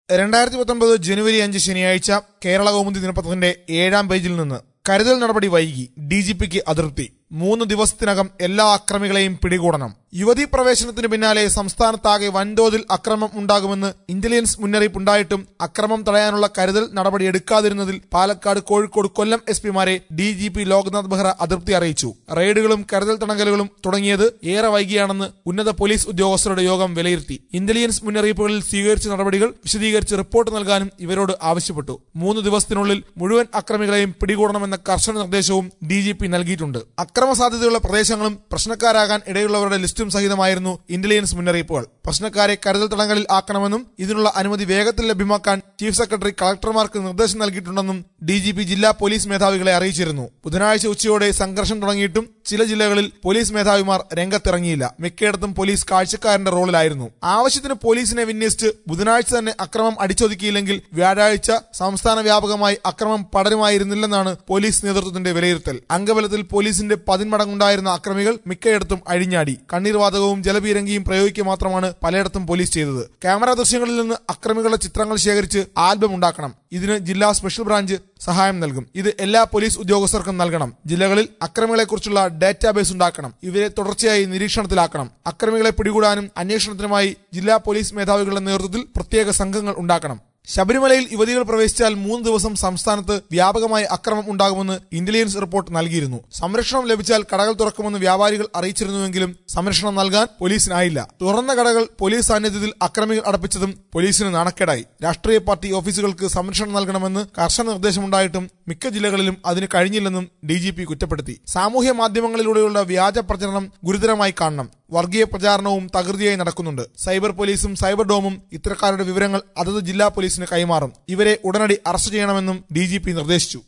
രണ്ടായിരത്തി പത്തൊമ്പത് ജനുവരി അഞ്ച് ശനിയാഴ്ച കേരള കൗമുദി ദിനപത്രത്തിന്റെ ഏഴാം പേജിൽ നിന്ന് കരുതൽ നടപടി വൈകി ഡി ജി പിക്ക് അതൃപ്തി മൂന്ന് ദിവസത്തിനകം എല്ലാ അക്രമികളെയും പിടികൂടണം യുവതീ പ്രവേശനത്തിന് പിന്നാലെ സംസ്ഥാനത്താകെ വൻതോതിൽ അക്രമം ഉണ്ടാകുമെന്ന് ഇന്റലിജൻസ് മുന്നറിയിപ്പുണ്ടായിട്ടും അക്രമം തടയാനുള്ള കരുതൽ നടപടി എടുക്കാതിരുന്നതിൽ പാലക്കാട് കോഴിക്കോട് കൊല്ലം എസ് പിമാരെ D G P Loknath Behera അതൃപ്തി അറിയിച്ചു റെയ്ഡുകളും കരുതൽ തടങ്കലുകളും തുടങ്ങിയത് ഏറെ വൈകിയാണെന്ന് ഉന്നത പോലീസ് ഉദ്യോഗസ്ഥരുടെ യോഗം വിലയിരുത്തി ഇന്റലിജൻസ് മുന്നറിയിപ്പുകളിൽ സ്വീകരിച്ച നടപടികൾ വിശദീകരിച്ച് റിപ്പോർട്ട് നൽകാനും ഇവരോട് ആവശ്യപ്പെട്ടു മൂന്ന് ദിവസത്തിനുള്ളിൽ മുഴുവൻ അക്രമികളെയും പിടികൂടണമെന്ന കർശന നിർദ്ദേശവും ഡി ജി പി നൽകിയിട്ടുണ്ട് അക്രമ സാധ്യതയുള്ള പ്രദേശങ്ങളും പ്രശ്നക്കാരാകാൻ ഇടയുള്ളവരുടെ ലിസ്റ്റും സഹിതമായിരുന്നു ഇന്റലിജൻസ് മുന്നറിയിപ്പുകൾ പ്രശ്നക്കാരെ കരുതൽ തടങ്കലിൽ ആക്കണമെന്നും ഇതിനുള്ള അനുമതി വേഗത്തിൽ ലഭ്യമാക്കാൻ ചീഫ് സെക്രട്ടറി കളക്ടർമാർക്ക് നിർദ്ദേശം നൽകിയിട്ടുണ്ടെന്നും ഡി ജി പി ജില്ലാ പോലീസ് മേധാവികളെ അറിയിച്ചിരുന്നു ബുധനാഴ്ച ഉച്ചയോടെ സംഘർഷം തുടങ്ങിയിട്ടും ചില ജില്ലകളിൽ പോലീസ് മേധാവിമാർ രംഗത്തിറങ്ങിയില്ല മിക്കയിടത്തും പോലീസ് കാഴ്ചക്കാരന്റെ റോളിലായിരുന്നു ആവശ്യത്തിന് പോലീസിനെ വിന്യസിച്ച് ബുധനാഴ്ച തന്നെ അക്രമം അടിച്ചൊതുക്കിയില്ലെങ്കിൽ വ്യാഴാഴ്ച സംസ്ഥാന വ്യാപകമായി അക്രമം പടരുമായിരുന്നില്ലെന്നാണ് പോലീസ് നേതൃത്വത്തിന്റെ വിലയിരുത്തൽ അംഗബലത്തിൽ പോലീസിന്റെ പതിന്മടങ്ങുണ്ടായിരുന്ന അക്രമികൾ മിക്കയിടത്തും അഴിഞ്ഞാടി കണ്ണീർവാതകവും ജലപീരങ്കിയും പ്രയോഗിക്കുക മാത്രമാണ് പലയിടത്തും പോലീസ് ചെയ്തത് ക്യാമറ ദൃശ്യങ്ങളിൽ നിന്ന് അക്രമികളുടെ ചിത്രങ്ങൾ ശേഖരിച്ച് ആൽബം ഉണ്ടാക്കണം ഇതിന് ജില്ലാ സ്പെഷ്യൽ ബ്രാഞ്ച് സഹായം നൽകും ഇത് എല്ലാ പോലീസ് ഉദ്യോഗസ്ഥർക്കും നൽകണം ജില്ലകളിൽ അക്രമികളെക്കുറിച്ചുള്ള ഡാറ്റാബേസ് ഉണ്ടാക്കണം ഇവരെ തുടർച്ചയായി നിരീക്ഷണത്തിലാക്കണം അക്രമികളെ പിടികൂടാനും അന്വേഷണത്തിനുമായി ജില്ലാ പോലീസ് മേധാവികളുടെ നേതൃത്വത്തിൽ പ്രത്യേക സംഘങ്ങൾ ഉണ്ടാക്കണം ശബരിമലയിൽ യുവതികൾ പ്രവേശിച്ചാൽ മൂന്ന് ദിവസം സംസ്ഥാനത്ത് വ്യാപകമായി അക്രമം ഉണ്ടാകുമെന്ന് ഇന്റലിജൻസ് റിപ്പോർട്ട് നൽകിയിരുന്നു സംരക്ഷണം ലഭിച്ചാൽ കടകൾ തുറക്കുമെന്ന് വ്യാപാരികൾ അറിയിച്ചിരുന്നുവെങ്കിലും സംരക്ഷണം നൽകാൻ പോലീസിനായില്ല തുറന്ന കടകൾ പോലീസ് സാന്നിധ്യത്തിൽ അക്രമികൾ അടപ്പിച്ചതും പോലീസിന് നാണക്കേടായി രാഷ്ട്രീയ പാർട്ടി ഓഫീസുകൾക്ക് സംരക്ഷണം നൽകണമെന്ന് കർശന നിർദ്ദേശമുണ്ടായിട്ടും മിക്ക ജില്ലകളിലും അതിന് കഴിഞ്ഞില്ലെന്നും ഡി ജി പി കുറ്റപ്പെടുത്തി സാമൂഹ്യ മാധ്യമങ്ങളിലൂടെയുള്ള വ്യാജ പ്രചരണം ഗുരുതരമായി കാണണം വർഗീയ പ്രചാരണവും തകൃതിയായി നടക്കുന്നുണ്ട് സൈബർ പോലീസും സൈബർ ഡോമും ഇത്തരക്കാരുടെ വിവരങ്ങൾ അതത് ജില്ലാ പോലീസിന് കൈമാറും ഇവരെ ഉടനടി അറസ്റ്റ് ചെയ്യണമെന്നും ഡി നിർദ്ദേശിച്ചു